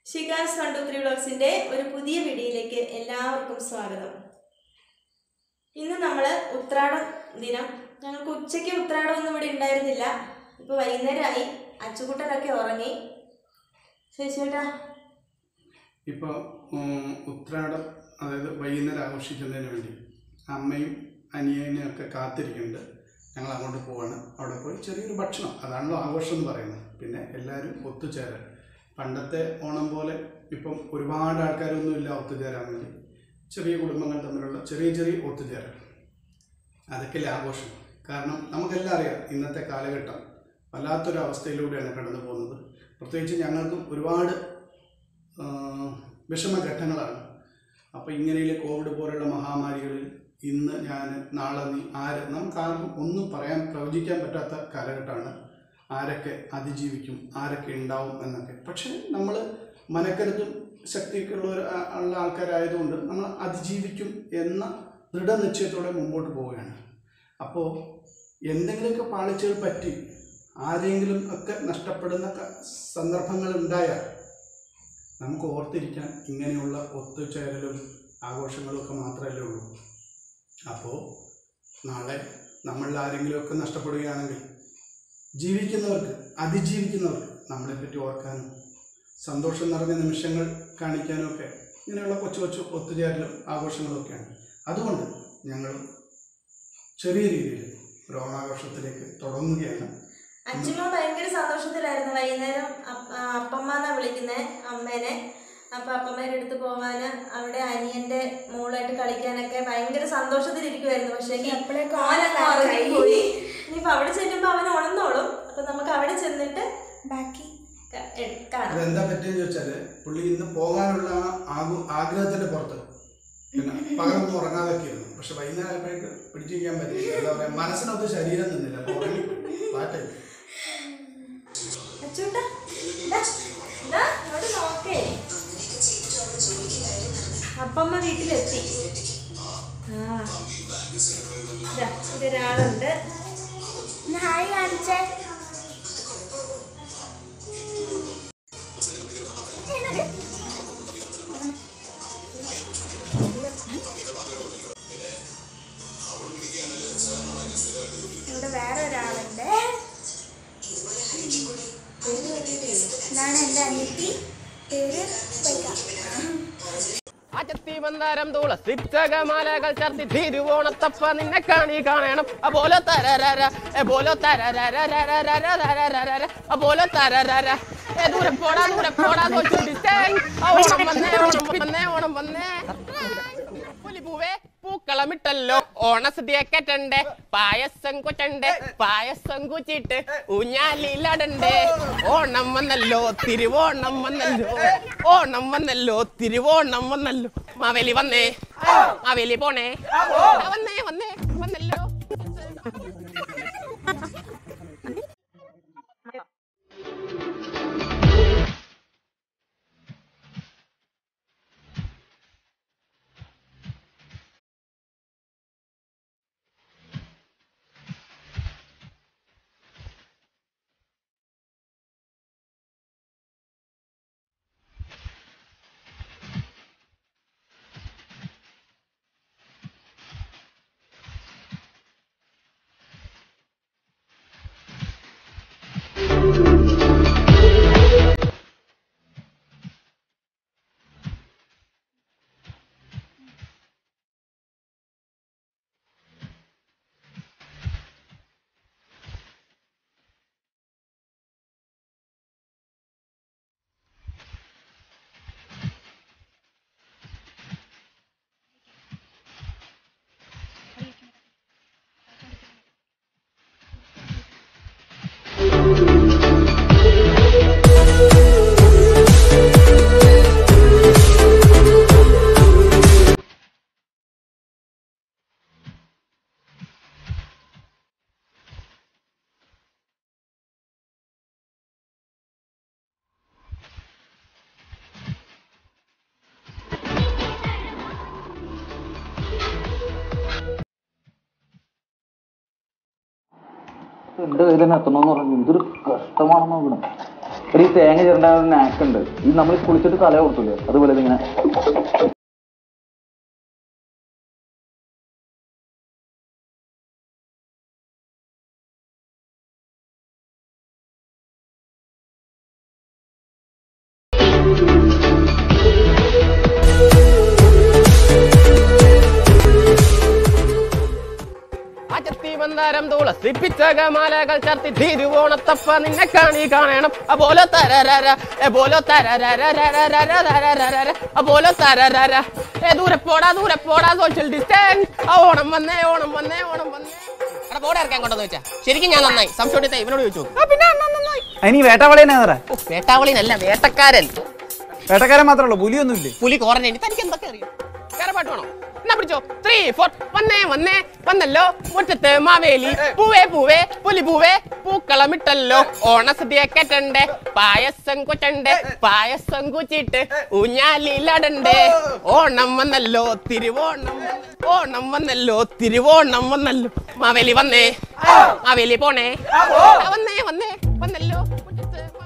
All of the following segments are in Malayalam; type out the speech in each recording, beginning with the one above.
ഷിഗാസ് വൺ ടു ത്രീ വ്ളോഗ്സിൻ്റെ ഒരു പുതിയ വീഡിയോയിലേക്ക് എല്ലാവർക്കും സ്വാഗതം ഇന്ന് നമ്മൾ ഉത്രാടം ദിനം ഞങ്ങൾക്ക് ഉച്ചയ്ക്ക് ഉത്രാടം ഒന്നും ഇവിടെ ഉണ്ടായിരുന്നില്ല ഇപ്പോൾ വൈകുന്നേരമായി അച്ചുകുട്ടനൊക്കെ ഉറങ്ങി ശേഷിയേട്ടാ ഇപ്പോൾ ഉത്രാടം അതായത് വൈകുന്നേരം ആഘോഷിക്കുന്നതിന് വേണ്ടി അമ്മയും അനിയനെയും ഒക്കെ കാത്തിരിക്കുന്നുണ്ട് ഞങ്ങൾ അങ്ങോട്ട് പോവാണ് അവിടെ പോയി ചെറിയൊരു ഭക്ഷണം അതാണല്ലോ ആഘോഷം എന്ന് പറയുന്നത് പിന്നെ എല്ലാവരും ഒത്തുചേരൽ പണ്ടത്തെ ഓണം പോലെ ഇപ്പം ഒരുപാട് ആൾക്കാരൊന്നും ഇല്ല ഒത്തുചേരാൻ വേണ്ടി ചെറിയ കുടുംബങ്ങൾ തമ്മിലുള്ള ചെറിയ ചെറിയ ഒത്തുചേരൽ അതൊക്കെയല്ലേ ആഘോഷം കാരണം നമുക്കെല്ലാം അറിയാം ഇന്നത്തെ കാലഘട്ടം വല്ലാത്തൊരു അവസ്ഥയിലൂടെയാണ് കടന്നു പോകുന്നത് പ്രത്യേകിച്ച് ഞങ്ങൾക്കും ഒരുപാട് ആ, വിഷമഘട്ടങ്ങളാണ് അപ്പോൾ ഇങ്ങനെയുള്ള കോവിഡ് പോലുള്ള മഹാമാരികളിൽ ഇന്ന് ഞാൻ നാളെ നീ ആര് നമുക്ക് ആർക്കും ഒന്നും പറയാൻ പ്രവചിക്കാൻ പറ്റാത്ത കാലഘട്ടമാണ് ആരൊക്കെ അതിജീവിക്കും ആരൊക്കെ ഉണ്ടാവും എന്നൊക്കെ പക്ഷേ നമ്മൾ മനക്കരുത്തും ശക്തിയൊക്കെ ഉള്ള ഒരു- ആ- ഉള്ള ആൾക്കാരായതുകൊണ്ട് നമ്മൾ അതിജീവിക്കും എന്ന ദൃഢനിശ്ചയത്തോടെ മുമ്പോട്ട് പോവുകയാണ് അപ്പോൾ എന്തെങ്കിലുമൊക്കെ പാളിച്ചകൾ പറ്റി ആരെങ്കിലും ഒക്കെ നഷ്ടപ്പെടുന്ന ക- സന്ദർഭങ്ങൾ ഉണ്ടായാൽ നമുക്ക് ഓർത്തിരിക്കാൻ ഇങ്ങനെയുള്ള ഒത്തുചേരലും ആഘോഷങ്ങളും ഒക്കെ മാത്രമല്ലേ ഉള്ളൂ അപ്പോൾ നാളെ നമ്മളിൽ ആരെങ്കിലുമൊക്കെ നഷ്ടപ്പെടുകയാണെങ്കിൽ ജീവിക്കുന്നവർക്ക് അതിജീവിക്കുന്നവർക്ക് നമ്മളെപ്പറ്റി ഓർക്കാനും സന്തോഷം നിറഞ്ഞ നിമിഷങ്ങൾ കാണിക്കാനും ഒക്കെ ഇങ്ങനെയുള്ള കൊച്ചു കൊച്ചു ഒത്തുചേരലും ആഘോഷങ്ങളും ഒക്കെയാണ് അതുകൊണ്ട് ഞങ്ങൾ ചെറിയ രീതിയിൽ ഒരു ഓണാഘോഷത്തിലേക്ക് തുടങ്ങുകയാണ് അച്ഛനോ ഭയങ്കര സന്തോഷത്തിലായിരുന്നു വൈകുന്നേരം അപ്പ- ആ, അപ്പമ്മന്നാ വിളിക്കുന്നത് അമ്മേനെ അപ്പൊ അപ്പമ്മേടെ അടുത്ത് പോവാന് അവിടെ അനിയന്റെ മോളായിട്ട് കളിക്കാനൊക്കെ ഭയങ്കര സന്തോഷത്തിലിരിക്കുമായിരുന്നു പക്ഷേ അപ്പോഴേക്കും ഓനൊക്കെ ആള് ഉറങ്ങിപ്പോയി ഇനിയിപ്പോ അവിടെ ചെല്ലുമ്പോ അവൻ ഉണർന്നോളും അപ്പൊ നമുക്ക് അവിടെ ചെന്നിട്ട് ബാക്കി ക- എ- കാണാം അതെന്താ പറ്റിയെന്ന് ചോദിച്ചാൽ പുള്ളി ഇന്ന് പോകാനുള്ള ആ ആഗു- ആഗ്രഹത്തിന്റെ പുറത്ത് പിന്നെ പകലൊന്നും ഉറങ്ങാതൊക്കെ ഇരുന്നു പക്ഷെ വൈകുന്നേരം ആയപ്പോഴേക്ക് പിടിച്ചു വയ്ക്കാൻ പറ്റില്ല എന്താ പറയാ മനസ്സിനൊത്ത് ശരീരം നിന്നില്ല അപ്പൊ ഉറങ്ങിപ്പോയി ഫ്ലാറ്റായി അച്ചൂട്ടാ ദാ, ദാ, ഇങ്ങോട്ട് നോക്കേ അപ്പമ്മ വീട്ടിലെത്തി ആ ദാ, ഇതൊരാളുണ്ട് ഹായ് കാണിച്ചേ ഇവിടെ വേറെ ഒരാളുണ്ട് ഇതാണ് എൻ്റെ അനിയത്തി പേര് വൈക ആറ്റത്തി മന്ദാരം തുളസിച്ചകമാലകൾ ചർത്തി തിരുവോണത്തപ്പ നിന്നെ കാണി കാണണം അപോലെ തരരര എപോലെ തരരര അപോലെ തരരര ഏ ദൂരെ പോടാ ദൂരെ പോടാ കൊച്ചു ഓണം വന്നേ ഓണം വന്നേ ഓണം വന്നേ പുലിപൂവേ പൂക്കളമിട്ടല്ലോ ഓണസദ്യ കെട്ടണ്ടേ പായസം കുറ്റണ്ടേ പായസം കുച്ചിട്ട് ഊഞ്ഞാലിലടണ്ടേ ഓണം വന്നല്ലോ തിരുവോണം വന്നല്ലോ ഓണം വന്നല്ലോ തിരുവോണം വന്നല്ലോ മാവേലി വന്നേ മാവേലി പോണേ ആ, വന്നേ വന്നേ വന്നല്ലോ എന്റെ കയ്യിൽ തന്നെ എത്തണമെന്ന് പറഞ്ഞു ഇതൊരു കഷ്ടമാണെന്ന് നോക്കണം ഒരു ഈ തേങ്ങ ചേരേണ്ട ഒരു നാക്കുണ്ട് ഈ നമ്മൾ കുളിച്ചിട്ട് തല കൊടുത്തില്ലേ അതുപോലെ ഇതിങ്ങനെ അജത്തി മന്ദാരം തുളസി പിച്ചകമാലകൾ ചർത്തി തിരുവോണത്തപ്പ നിന്നെ കാണി കാണണം അപോലോ തരരര എപോലോ തരരര അപോലോ തരരര ഏ ദൂരെ പോടാ ദൂരെ പോടാ സോഷ്യൽ ഡിസ്റ്റൻസ് ആ ഓണം വന്നേ ഓണം വന്നേ ഓണം വന്നേ എടാ പോടെ ഇറക്കാൻ കൊണ്ടെന്ന് വെച്ചാ ശരിക്കും ഞാൻ നന്നായി സംശയം ഇവനോട് ചോദിച്ചു ആ പിന്നെ അണ്ണൻ നന്നായി അതിന് ഈ വേട്ടാവളി തന്നെ പറ ഓ, വേട്ടാവളിനല്ല വേട്ടക്കാരൻ വേട്ടക്കാരൻ മാത്രമേ ഉള്ളൂ പുലിയൊന്നും ഇല്ലേ പുലി കോറഞ്ഞ തനിക്ക് എന്തൊക്കെ അറിയാം വേറെ പാട്ട് വേണോ എന്നാ പിടിച്ചോ ത്രീ ഫോർ വന്നേ വന്നേ വന്നല്ലോ മുറ്റത്ത് മാവേലി പൂവേ പൂവേ പുലി പൂവേ പൂക്കളമിട്ടല്ലോ ഓണസദ്യ കെട്ടണ്ടേ പായസം കൊറ്റണ്ടേ പായസം കുച്ചിട്ട് ഊഞ്ഞാലിലടണ്ടേ ഓണം വന്നല്ലോ തിരുവോണം വന്ന- ഓണം വന്നല്ലോ തിരുവോണം വന്നല്ലോ മാവേലി വന്നേ മാവേലി പോണേ ആ, വന്നേ വന്നേ വന്നല്ലോ മുറ്റത്ത് മാ-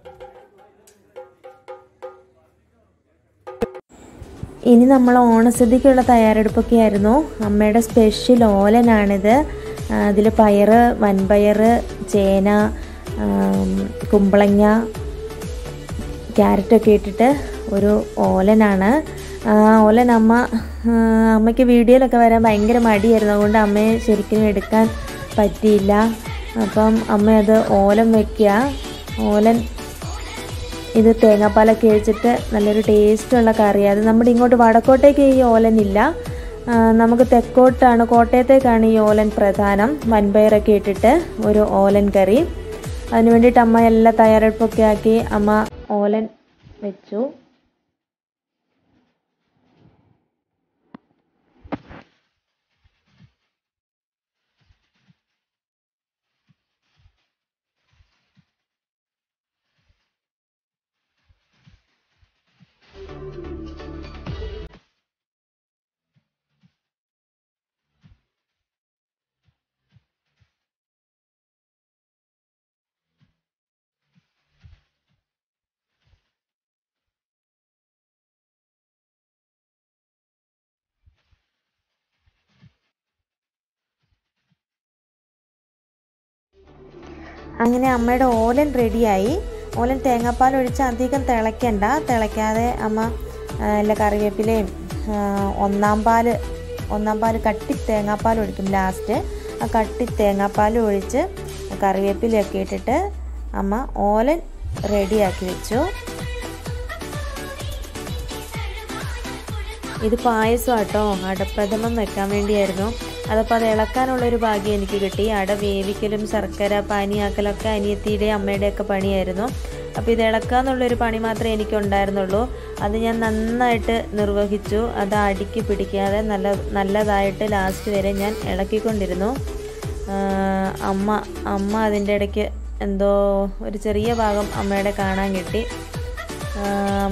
ഇനി നമ്മൾ ഓണസദ്യക്കുള്ള തയ്യാറെടുപ്പൊക്കെ ആയിരുന്നു അമ്മയുടെ സ്പെഷ്യൽ ഓലനാണിത് അതിൽ പയറ് വൻപയർ ചേന ആം, കുമ്പളങ്ങ ക്യാരറ്റൊക്കെ ഇട്ടിട്ട് ഒരു ഓലനാണ് ആ ഓലൻ അമ്മ ആ, അമ്മയ്ക്ക് വീഡിയോയിലൊക്കെ വരാൻ ഭയങ്കര മടിയായിരുന്നു അതുകൊണ്ട് അമ്മയെ ശരിക്കും എടുക്കാൻ പറ്റിയില്ല അപ്പം അമ്മ അത് ഓലം വെക്കുക ഓലൻ ഇത് തേങ്ങാപ്പാലൊക്കെ ഒഴിച്ചിട്ട് നല്ലൊരു ടേസ്റ്റുള്ള കറിയാണ് അത് നമ്മുടെ ഇങ്ങോട്ട് വടക്കോട്ടേക്ക് ഈ ഓലനില്ല ആ, നമുക്ക് തെക്കോട്ടാണ് കോട്ടയത്തേക്കാണ് ഈ ഓലൻ പ്രധാനം വൻപയറൊക്കെ ഇട്ടിട്ട് ഒരു ഓലൻ കറി അതിന് വേണ്ടിയിട്ട് അമ്മ എല്ലാ തയ്യാറെടുപ്പൊക്കെ ആക്കി അമ്മ ഓലൻ വെച്ചു അങ്ങനെ അമ്മയുടെ ഓലൻ റെഡിയായി ഓലൻ തേങ്ങാപ്പാൽ ഒഴിച്ച് അധികം തിളയ്ക്കണ്ട തിളയ്ക്കാതെ അമ്മ ആ, എല്ലാ കറിവേപ്പിലയും ആ, ഒന്നാം പാൽ ഒന്നാം പാൽ കട്ടി തേങ്ങാപ്പാൽ ഒഴിക്കും ലാസ്റ്റ് ആ കട്ടി തേങ്ങാപ്പാൽ ഒഴിച്ച് കറിവേപ്പിലയൊക്കെ ഇട്ടിട്ട് അമ്മ ഓലൻ റെഡിയാക്കി വെച്ചു ഇത് പായസം കേട്ടോ അടപ്രഥമം വെക്കാൻ വേണ്ടിയായിരുന്നു അതപ്പോൾ അത് ഇളക്കാനുള്ളൊരു ഭാഗ്യം എനിക്ക് കിട്ടി അട വേവിക്കലും ശർക്കര പാനിയാക്കലൊക്കെ അനിയത്തിയുടെ അമ്മയുടെയൊക്കെ പണിയായിരുന്നു അപ്പോൾ ഇത് ഇളക്കാന്നുള്ളൊരു പണി മാത്രമേ എനിക്കുണ്ടായിരുന്നുള്ളൂ അത് ഞാൻ നന്നായിട്ട് നിർവഹിച്ചു അത് അടിക്ക് പിടിക്കാതെ നല്ല നല്ലതായിട്ട് ലാസ്റ്റ് വരെ ഞാൻ ഇളക്കിക്കൊണ്ടിരുന്നു ആ, അമ്മ അമ്മ അതിൻ്റെ ഇടയ്ക്ക് എന്തോ ഒരു ചെറിയ ഭാഗം അമ്മയുടെ കാണാൻ കിട്ടി ആം,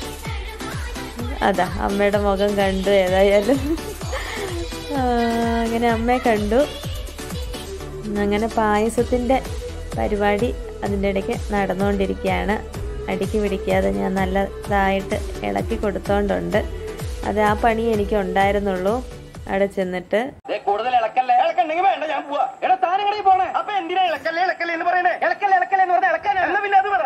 അതാ അമ്മയുടെ മുഖം കണ്ടു ഏതായാലും ആ, അങ്ങനെ അമ്മയെ കണ്ടു അങ്ങനെ പായസത്തിൻ്റെ പരിപാടി അതിൻ്റെ ഇടയ്ക്ക് നടന്നുകൊണ്ടിരിക്കുകയാണ് അടിക്ക് പിടിക്കാതെ ഞാൻ നല്ലതായിട്ട് ഇളക്കി കൊടുത്തോണ്ടുണ്ട് അത് ആ പണി എനിക്ക് ഉണ്ടായിരുന്നുള്ളൂ അവിടെ ചെന്നിട്ട് കൂടുതൽ ഇളക്കല്ലേ ഇളക്കണ്ടെങ്കിൽ വേണ്ട ഞാൻ പോവാ എടാ താനങ്ങടെ പോണേ അപ്പൊ എന്തിനാ ഇളക്കല്ലേ ഇളക്കല്ലേ എന്ന് പറയണേ ഇളക്കല്ലേ ഇളക്കല്ലേ എന്ന് പറഞ്ഞാൽ ഇളക്കാൻ എന്നാ പിന്നെ അത് പറ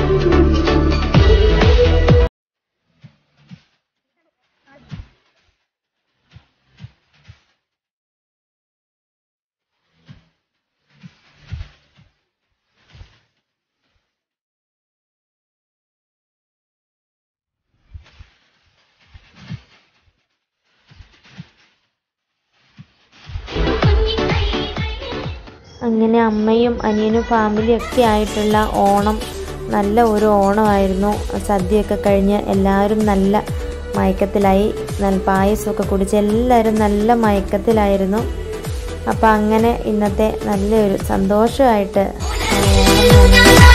അങ്ങനെ അമ്മയും അനിയനും ഫാമിലിയും ഒക്കെ ആയിട്ടുള്ള ഓണം നല്ല ഒരു ഓണമായിരുന്നു സദ്യയൊക്കെ കഴിഞ്ഞ് എല്ലാവരും നല്ല മയക്കത്തിലായി നല്ല പായസമൊക്കെ കുടിച്ച് എല്ലാവരും നല്ല മയക്കത്തിലായിരുന്നു അപ്പോൾ അങ്ങനെ ഇന്നത്തെ നല്ലൊരു സന്തോഷമായിട്ട് ഓണം വന്നു.